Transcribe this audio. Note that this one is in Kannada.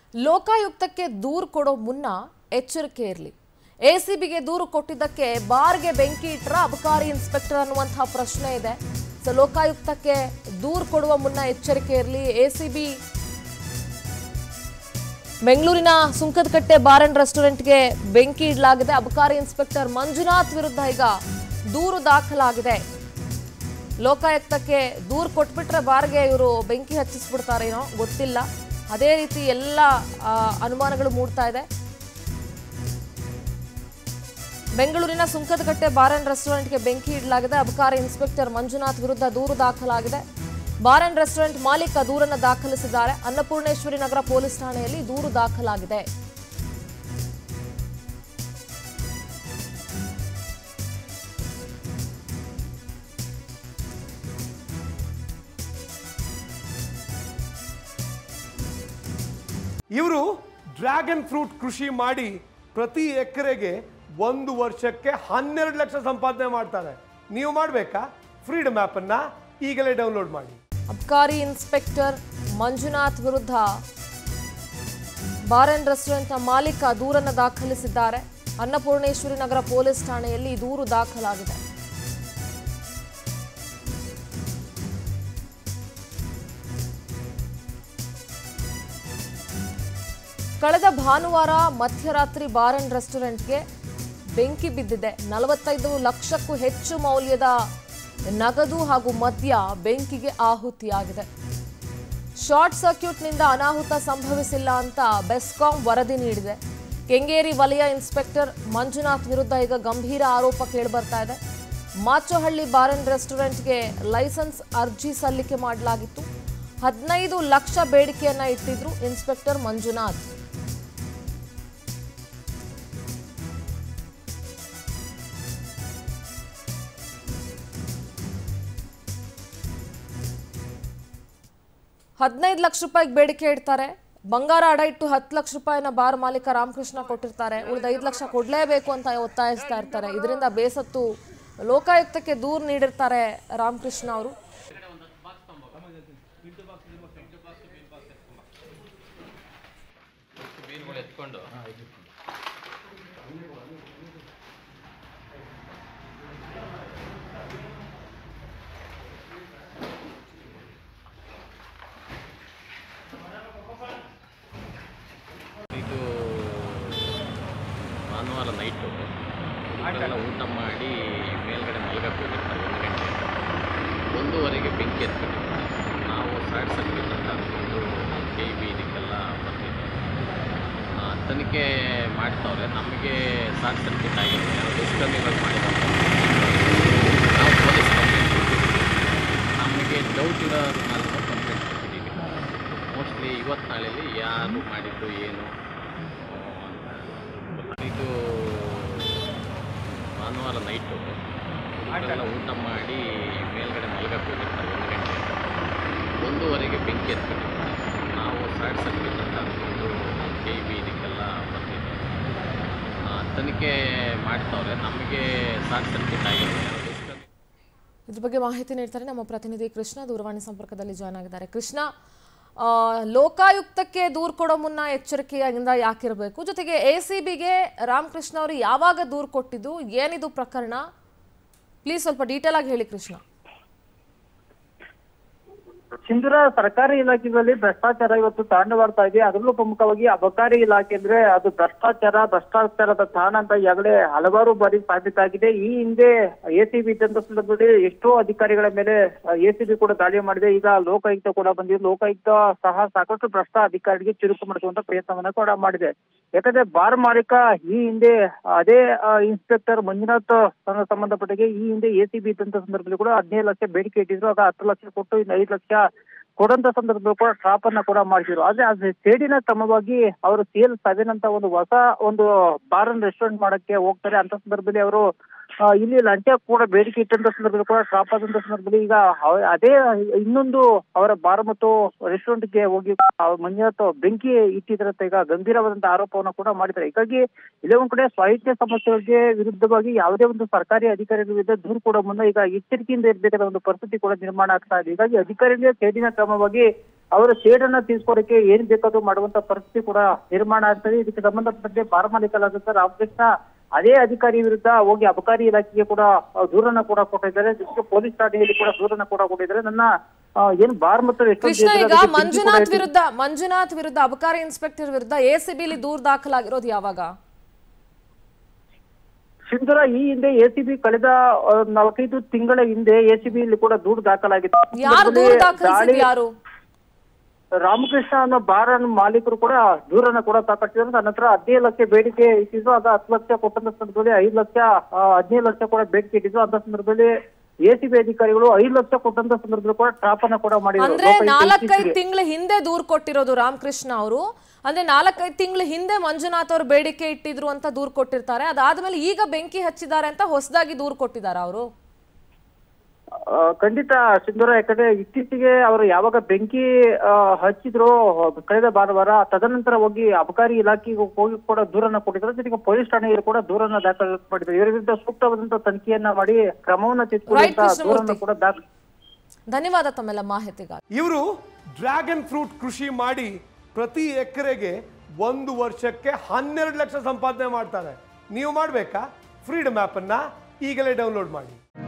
ಲೋಕಾಯುಕ್ತಕ್ಕೆ ದೂರು ಕೊಡೋ ಮುನ್ನ ಎಚ್ಚರಿಕೆ ಇರಲಿ ಎಸಿಬಿಗೆ ದೂರು ಕೊಟ್ಟಿದ್ದಕ್ಕೆ ಬಾರ್ಗೆ ಬೆಂಕಿ ಇಟ್ಟರ ಅಬಕಾರಿ ಇನ್ಸ್ಪೆಕ್ಟರ್ ಅನ್ನುವಂತಹ ಪ್ರಶ್ನೆ ಇದೆ ಸೊ ಲೋಕಾಯುಕ್ತಕ್ಕೆ ದೂರು ಕೊಡುವ ಮುನ್ನ ಎಚ್ಚರಿಕೆ ಇರಲಿ ಎಸಿಬಿ ಬೆಂಗಳೂರಿನ ಸುಂಕದಕಟ್ಟೆ ಬಾರ್ ಅಂಡ್ ರೆಸ್ಟೋರೆಂಟ್ಗೆ ಬೆಂಕಿ ಇಡಲಾಗಿದೆ ಅಬಕಾರಿ ಇನ್ಸ್ಪೆಕ್ಟರ್ ಮಂಜುನಾಥ್ ವಿರುದ್ಧ ಈಗ ದೂರು ದಾಖಲಾಗಿದೆ ಲೋಕಾಯುಕ್ತಕ್ಕೆ ದೂರು ಕೊಟ್ಬಿಟ್ರೆ ಬಾರ್ಗೆ ಇವರು ಬೆಂಕಿ ಹಚ್ಚಿಸ್ಬಿಡ್ತಾರೇನೋ ಗೊತ್ತಿಲ್ಲ ಅದೇ ರೀತಿ ಎಲ್ಲ ಆ, ಅನುಮಾನಗಳು ಮೂಡ್ತಾ ಇದೆ ಬೆಂಗಳೂರಿನ ಸುಂಕದಕಟ್ಟೆ ಬಾರ್ ಅಂಡ್ ರೆಸ್ಟೋರೆಂಟ್ಗೆ ಬೆಂಕಿ ಇಡಲಾಗಿದೆ ಅಬಕಾರಿ ಇನ್ಸ್ಪೆಕ್ಟರ್ ಮಂಜುನಾಥ್ ವಿರುದ್ಧ ದೂರು ದಾಖಲಾಗಿದೆ ಬಾರ್ ಅಂಡ್ ರೆಸ್ಟೋರೆಂಟ್ ಮಾಲೀಕ ದೂರನ್ನು ದಾಖಲಿಸಿದ್ದಾರೆ ಅನ್ನಪೂರ್ಣೇಶ್ವರಿ ನಗರ ಪೊಲೀಸ್ ಠಾಣೆಯಲ್ಲಿ ದೂರು ದಾಖಲಾಗಿದೆ ಇವರು ಡ್ರ್ಯಾಗನ್ ಫ್ರೂಟ್ ಕೃಷಿ ಮಾಡಿ ಪ್ರತಿ ಎಕರೆಗೆ ಒಂದು ವರ್ಷಕ್ಕೆ ಹನ್ನೆರಡು ಲಕ್ಷ ಸಂಪಾದನೆ ಮಾಡ್ತಾರೆ ನೀವು ಮಾಡಬೇಕಾ ಫ್ರೀಡಮ್ ಆ್ಯಪನ್ನು ಈಗಲೇ ಡೌನ್ಲೋಡ್ ಮಾಡಿ ಅಬ್ಕಾರಿ ಇನ್ಸ್ಪೆಕ್ಟರ್ ಮಂಜುನಾಥ್ ವಿರುದ್ಧ ಬಾರ್ ಅಂಡ್ ರೆಸ್ಟೋರೆಂಟ್ನ ಮಾಲೀಕ ದೂರನ್ನು ದಾಖಲಿಸಿದ್ದಾರೆ ಅನ್ನಪೂರ್ಣೇಶ್ವರಿ ನಗರ ಪೊಲೀಸ್ ಠಾಣೆಯಲ್ಲಿ ದೂರು ದಾಖಲಾಗಿದೆ ಕಳೆದ ಭಾನುವಾರ ಮಧ್ಯರಾತ್ರಿ ಬಾರ್ ಅಂಡ್ ರೆಸ್ಟೋರೆಂಟ್ಗೆ ಬೆಂಕಿ ಬಿದ್ದಿದೆ ನಲವತ್ತೈದು ಲಕ್ಷಕ್ಕೂ ಹೆಚ್ಚು ಮೌಲ್ಯದ ನಗದು ಹಾಗೂ ಮದ್ಯ ಬೆಂಕಿಗೆ ಆಹುತಿಯಾಗಿದೆ ಶಾರ್ಟ್ ಸರ್ಕ್ಯೂಟ್ನಿಂದ ಅನಾಹುತ ಸಂಭವಿಸಿಲ್ಲ ಅಂತ ಬೆಸ್ಕಾಂ ವರದಿ ನೀಡಿದೆ ಕೆಂಗೇರಿ ವಲಯ ಇನ್ಸ್ಪೆಕ್ಟರ್ ಮಂಜುನಾಥ್ ವಿರುದ್ಧ ಈಗ ಗಂಭೀರ ಆರೋಪ ಕೇಳಿಬರ್ತಾ ಇದೆ ಮಾಚೋಹಳ್ಳಿ ಬಾರ್ ಅಂಡ್ ರೆಸ್ಟೋರೆಂಟ್ಗೆ ಲೈಸೆನ್ಸ್ ಅರ್ಜಿ ಸಲ್ಲಿಕೆ ಮಾಡಲಾಗಿತ್ತು ಹದಿನೈದು ಲಕ್ಷ ಬೇಡಿಕೆಯನ್ನ ಇಟ್ಟಿದ್ರು ಇನ್ಸ್ಪೆಕ್ಟರ್ ಮಂಜುನಾಥ್ ಹದಿನೈದು ಲಕ್ಷ ರೂಪಾಯಿಗೆ ಬೇಡಿಕೆ ಇಡ್ತಾರೆ ಬಂಗಾರ ಅಡ ಇಟ್ಟು ಹತ್ತು ಲಕ್ಷ ರೂಪಾಯಿನ ಬಾರ್ ಮಾಲೀಕ ರಾಮಕೃಷ್ಣ ಕೊಟ್ಟಿರ್ತಾರೆ ಉಳಿದ ಐದು ಲಕ್ಷ ಕೊಡಲೇಬೇಕು ಅಂತ ಒತ್ತಾಯಿಸ್ತಾ ಇರ್ತಾರೆ ಇದರಿಂದ ಬೇಸತ್ತು ಲೋಕಾಯುಕ್ತಕ್ಕೆ ದೂರು ನೀಡಿರ್ತಾರೆ ರಾಮಕೃಷ್ಣ ಅವರು ಮೀನುಗಳು ಎತ್ಕೊಂಡು ಇದು ಭಾನುವಾರ ನೈಟು ಎಲ್ಲ ಊಟ ಮಾಡಿ ಮೇಲ್ಗಡೆ ಮಲಗಕ್ಕೆ ಹೋಗಿರ್ತಾರೆ ಒಂದು ಗಂಟೆ ಒಂದೂವರೆಗೆ ಬೆಂಕಿ ಎತ್ಕೊಂಡಿರ್ತಾರೆ ನಾವು ಶಾರ್ಟ್ ಸರ್ಕ್ಯೂಟ್ ಅಂತ ಅಂದ್ಕೊಂಡು ಕೆ ಬಿ ಇದಕ್ಕೆಲ್ಲ ಬಂದಿದ್ದು ಆ, ತನಿಖೆ ಮಾಡ್ತವ್ರೆ ನಮಗೆ ಶಾರ್ಟ್ ಸರ್ಕ್ಯೂಟ್ ಆಗಿದೆ ನಾವು ದುಷ್ಕರ್ಮಿಗಳು ಮಾಡಿದ್ದಾರೆ ನಾವು ಪೊಲೀಸ್ ಕಂಪ್ಲೇಂಟ್ ಕೊಟ್ಟಿದ್ದೀವಿ ನಮಗೆ ಡೌಟ್ ಇರೋರು ನಾವು ಕಂಪ್ಲೇಂಟ್ ಕೊಟ್ಟಿದ್ದೀವಿ ಮೋಸ್ಟ್ಲಿ ಇವತ್ತು ನಾಳೆಯಲ್ಲಿ ಯಾರು ಮಾಡಿದ್ದು ಏನು ಆ, ಅಂತ ಇದು ಭಾನುವಾರ ನೈಟು ಎಲ್ಲ ಊಟ ಮಾಡಿ ಮೇಲ್ಗಡೆ ಮಲಗಕ್ಕೆ ಹೋಗಿರ್ತಾರೆ ಒಂದು ಗಂಟೆ ಒಂದೂವರೆಗೆ ಬೆಂಕಿ ಎತ್ಕೊಂಡಿರ್ತಾರೆ ನಾವು ಶಾರ್ಟ್ ಸರ್ಕ್ಯೂಟ್ ಅಂತ ಅಂದ್ಕೊಂಡು ಕೆ ಬಿ ಇದಕ್ಕೆಲ್ಲ ಬಂದಿದ್ದು ಆ, ತನಿಖೆ ಮಾಡ್ತವ್ರೆ ನಮಗೆ ಶಾರ್ಟ್ ಸರ್ಕ್ಯೂಟ್ ಆಗಿದೆ ನಾವು ದುಷ್ಕರ್ಮಿ ಇದ್ರ ಬಗ್ಗೆ ಮಾಹಿತಿ ನೀಡ್ತಾರೆ ನಮ್ಮ ಪ್ರತಿನಿಧಿ ಕೃಷ್ಣ ದೂರವಾಣಿ ಸಂಪರ್ಕದಲ್ಲಿ ಜಾಯ್ನ್ ಆಗಿದ್ದಾರೆ ಕೃಷ್ಣ ಆ, ಲೋಕಾಯುಕ್ತಕ್ಕೆ ದೂರು ಕೊಡೋ ಮುನ್ನ ಎಚ್ಚರಿಕೆಯಿಂದ ಯಾಕಿರಬೇಕು ಜೊತೆಗೆ ಎ ಸಿ ಬಿಗೆ ರಾಮಕೃಷ್ಣ ಅವರು ಯಾವಾಗ ದೂರು ಕೊಟ್ಟಿದ್ದು ಏನಿದು ಪ್ರಕರಣ ಪ್ಲೀಸ್ ಸ್ವಲ್ಪ ಡೀಟೇಲ್ ಆಗಿ ಹೇಳಿ ಕೃಷ್ಣ ಸಿಂಧೂರ ಸರ್ಕಾರಿ ಇಲಾಖೆಗಳಲ್ಲಿ ಭ್ರಷ್ಟಾಚಾರ ಇವತ್ತು ತಾಂಡವಾಡ್ತಾ ಇದೆ ಅದರಲ್ಲೂ ಪ್ರಮುಖವಾಗಿ ಅಬಕಾರಿ ಇಲಾಖೆ ಅಂದ್ರೆ ಅದು ಭ್ರಷ್ಟಾಚಾರ ಭ್ರಷ್ಟಾಚಾರದ ತಾಣ ಅಂತ ಈಗಾಗಲೇ ಹಲವಾರು ಬಾರಿ ಸಾಬೀತಾಗಿದೆ ಈ ಹಿಂದೆ ಎಸಿಬಿ ಇದ್ದಂತ ಸಂದರ್ಭದಲ್ಲಿ ಎಷ್ಟೋ ಅಧಿಕಾರಿಗಳ ಮೇಲೆ ಎಸಿಬಿ ಕೂಡ ದಾಳಿ ಮಾಡಿದೆ ಈಗ ಲೋಕಾಯುಕ್ತ ಕೂಡ ಬಂದಿದೆ ಲೋಕಾಯುಕ್ತ ಸಹ ಸಾಕಷ್ಟು ಭ್ರಷ್ಟ ಅಧಿಕಾರಿಗೆ ಚುರುಕು ಮಾಡಿಸುವಂತ ಪ್ರಯತ್ನವನ್ನ ಕೂಡ ಮಾಡಿದೆ ಯಾಕಂದ್ರೆ ಬಾರ್ ಮಾಲೀಕ ಈ ಹಿಂದೆ ಅದೇ ಆ, ಇನ್ಸ್ಪೆಕ್ಟರ್ ಮಂಜುನಾಥ್ ಸಂಗ- ಸಂಬಂಧಪಟ್ಟಿಗೆ ಈ ಹಿಂದೆ ಎಸಿಬಿ ಇದ್ದಂತ ಸಂದರ್ಭದಲ್ಲಿ ಕೂಡ ಹದಿನೈದು ಲಕ್ಷ ಬೇಡಿಕೆ ಇಟ್ಟಿದ್ರು ಆಗ ಹತ್ತು ಲಕ್ಷ ಕೊಟ್ಟು ಇನ್ನು ಐದು ಲಕ್ಷ ಕೊಡಂತ ಸಂದರ್ಭದಲ್ಲಿ ಕೂಡ ಟ್ರಾಪ್ ಅನ್ನ ಕೂಡ ಮಾಡಿದ್ರು ಆದ್ರೆ ಅದು ಸೇಡಿನ ಕ್ರಮವಾಗಿ ಅವರು ಸೇಲ್ ಸೆವೆನ್ ಅಂತ ಒಂದು ಹೊಸ ಒಂದು ಬಾರ್ ಅಂಡ್ ರೆಸ್ಟೋರೆಂಟ್ ಮಾಡಕ್ಕೆ ಹೋಗ್ತಾರೆ ಅಂತ ಸಂದರ್ಭದಲ್ಲಿ ಅವರು ಆ, ಇಲ್ಲಿ ಲಂಚ ಕೂಡ ಬೇಡಿಕೆ ಇಟ್ಟಂತ ಸಂದರ್ಭದಲ್ಲಿ ಕೂಡ ಟ್ರಾಪ್ ಆದಂತ ಸಂದರ್ಭದಲ್ಲಿ ಈಗ ಅವ- ಅದೇ ಇನ್ನೊಂದು ಅವರ ಬಾರ್ ಮತ್ತು ರೆಸ್ಟೋರೆಂಟ್ಗೆ ಹೋಗಿ ಆ ಮಂಜುನಾಥ್ ಬೆಂಕಿ ಇಟ್ಟಿದ್ರಂತ ಈಗ ಗಂಭೀರವಾದಂತ ಆರೋಪವನ್ನು ಕೂಡ ಮಾಡಿದ್ದಾರೆ ಹೀಗಾಗಿ ಇಲ್ಲೇ ಒಂದ್ ಕಡೆ ಸ್ವಾಯತ್ತ ಸಮಸ್ಯೆಗಳಿಗೆ ವಿರುದ್ಧವಾಗಿ ಯಾವುದೇ ಒಂದು ಸರ್ಕಾರಿ ಅಧಿಕಾರಿಗಳ ವಿರುದ್ಧ ದೂರು ಕೊಡೋ ಮುನ್ನ ಈಗ ಎಚ್ಚರಿಕೆಯಿಂದ ಇರಬೇಕಾದ ಒಂದು ಪರಿಸ್ಥಿತಿ ಕೂಡ ನಿರ್ಮಾಣ ಆಗ್ತಾ ಇದೆ ಹೀಗಾಗಿ ಅಧಿಕಾರಿಗಳಿಗೆ ಸೇಡಿನ ಕ್ರಮವಾಗಿ ಅವರ ಶೇಡನ್ನ ತೀರ್ಸ್ಕೊಡಕ್ಕೆ ಏನ್ ಬೇಕಾದ್ರೂ ಮಾಡುವಂತ ಪರಿಸ್ಥಿತಿ ಕೂಡ ನಿರ್ಮಾಣ ಆಗ್ತದೆ ಇದಕ್ಕೆ ಸಂಬಂಧಪಟ್ಟಂತೆ ಬಾರ್ ಮಾಲೀಕರಾದಂತ ರಾಮಕೃಷ್ಣ ಅದೇ ಅಧಿಕಾರಿ ವಿರುದ್ಧ ಹೋಗಿ ಅಬಕಾರಿ ಇಲಾಖೆಗೆ ಕೂಡ ಆ, ದೂರನ್ನ ಕೂಡ ಕೊಟ್ಟಿದ್ದಾರೆ ಜೊತೆಗೆ ಪೊಲೀಸ್ ಠಾಣೆಯಲ್ಲಿ ಕೂಡ ದೂರನ್ನ ಕೂಡ ಕೊಟ್ಟಿದ್ದಾರೆ ನನ್ನ ಆ, ಏನ್ ಬಾರ್ ಮತ್ತು restaurant ಕೃಷ್ಣ ಇದ್ರೆ ಈಗ ಅದಕ್ಕೆ ಬೆಂಕಿ ಕೂಡ ಮಂಜುನಾಥ್ ಇಟ್ಟು- ವಿರುದ್ಧ ಮಂಜುನಾಥ್ ವಿರುದ್ಧ ಅಬಕಾರಿ ಇನ್ಸ್ಪೆಕ್ಟರ್ ವಿರುದ್ಧ ಎಸಿಬಿಲಿ ದೂರು ದಾಖಲಾಗಿರೋದು ಯಾವಾಗ ಸಿಂಧುರ ಈ ಹಿಂದೆ ಎಸಿಬಿ ಕಳೆದ ಆ, ನಾಲ್ಕೈದು ತಿಂಗಳ ಹಿಂದೆ ಎಸಿಬಿ ಇಲ್ಲಿ ಕೂಡ ದೂರು ದಾಖಲಾಗಿತ್ತು ಯಾರು ದೂರು ದಾಳಿ ದಾಖಲಿಸಿದ್ ಯಾರು ರಾಮಕೃಷ್ಣ ಅನ್ನೋ ಬಾರ್ ಅನ್ನೋ ಮಾಲೀಕರು ಕೂಡ ದೂರನ್ನ ಕೂಡ ದಾಖಲಿಸಿದ್ರು ನಂತರ ಹದಿನೈದು ಲಕ್ಷ ಬೇಡಿಕೆ ಇಟ್ಟಿದ್ರು ಅದ ಹತ್ತು ಲಕ್ಷ ಕೊಟ್ಟಂತ ಸಂದರ್ಭದಲ್ಲಿ ಐದು ಲಕ್ಷ ಆ, ಹದಿನೈದು ಲಕ್ಷ ಕೂಡ ಬೇಡಿಕೆ ಇಟ್ಟಿದ್ರು ಅಂತ ಸಂದರ್ಭದಲ್ಲಿ ಎಸಿಬಿ ಅಧಿಕಾರಿಗಳು ಐದು ಲಕ್ಷ ಕೊಟ್ಟಂತ ಸಂದರ್ಭದಲ್ಲಿ ಕೂಡ ಟ್ರಾಪ್ ಅನ್ನ ಕೂಡ ಮಾಡಿದ್ರು ಅಂದ್ರೆ ಲೋಕಾಯುಕ್ತ ನಾಲ್ಕೈದು ಇತ್ತೀಚೆಗೆ. ತಿಂಗಳ ಹಿಂದೆ ದೂರ್ ಕೊಟ್ಟಿರೋದು ರಾಮಕೃಷ್ಣ ಅವರು ಅಂದ್ರೆ ನಾಲ್ಕೈದು ತಿಂಗಳ ಹಿಂದೆ ಮಂಜುನಾಥ್ ಅವರು ಬೇಡಿಕೆ ಇಟ್ಟಿದ್ರು ಅಂತ ದೂರ್ ಕೊಟ್ಟಿರ್ತಾರೆ ಅದಾದ್ಮೇಲೆ ಈಗ ಬೆಂಕಿ ಹಚ್ಚಿದ್ದಾರೆ ಅಂತ ಹೊಸದಾಗಿ ದೂರ್ ಕೊಟ್ಟಿದ್ದಾರೆ ಅವರು ಆ, ಖಂಡಿತ ಸಿಂಧೂರ ಯಾಕಂದ್ರೆ ಇತ್ತೀಚೆಗೆ ಅವರು ಯಾವಾಗ ಬೆಂಕಿ ಆ, ಹಚ್ಚಿದ್ರು ಕಳೆದ ಭಾನುವಾರ ತದನಂತರ ಹೋಗಿ ಅಬಕಾರಿ ಇಲಾಖೆಗೆ ಹೋಗಿ ಕೂಡ ದೂರನ್ನ ಕೊಟ್ಟಿದ್ರು ಜೊತೆಗೆ ಪೊಲೀಸ್ ಠಾಣೆಯಲ್ಲಿ ಕೂಡ ದೂರನ್ನ ದಾಖಲು ಮಾಡಿದ್ರು ಇವರ ವಿರುದ್ಧ ಸೂಕ್ತವಾದಂತಹ ತನಿಖೆಯನ್ನ ಮಾಡಿ ಕ್ರಮವನ್ನ Right, ತೆಗೆದುಕೊಳ್ಳುವಂತ ಕೃಷ್ಣಮೂರ್ತಿ. ದೂರನ್ನ ಕೂಡ ದಾಖಲು ಧನ್ಯವಾದ ತಮ್ಮೆಲ್ಲ ಮಾಹಿತಿಗಾಗಿ ಇವರು ಡ್ರ್ಯಾಗನ್ ಫ್ರೂಟ್ ಕೃಷಿ ಮಾಡಿ ಪ್ರತಿ ಎಕರೆಗೆ ಒಂದು ವರ್ಷಕ್ಕೆ ಹನ್ನೆರಡು ಲಕ್ಷ ಸಂಪಾದನೆ ಮಾಡ್ತಾರೆ ನೀವು ಮಾಡಬೇಕಾ ಫ್ರೀಡಮ್ ಆ್ಯಪನ್ನು ಈಗಲೇ ಡೌನ್ಲೋಡ್ ಮಾಡಿ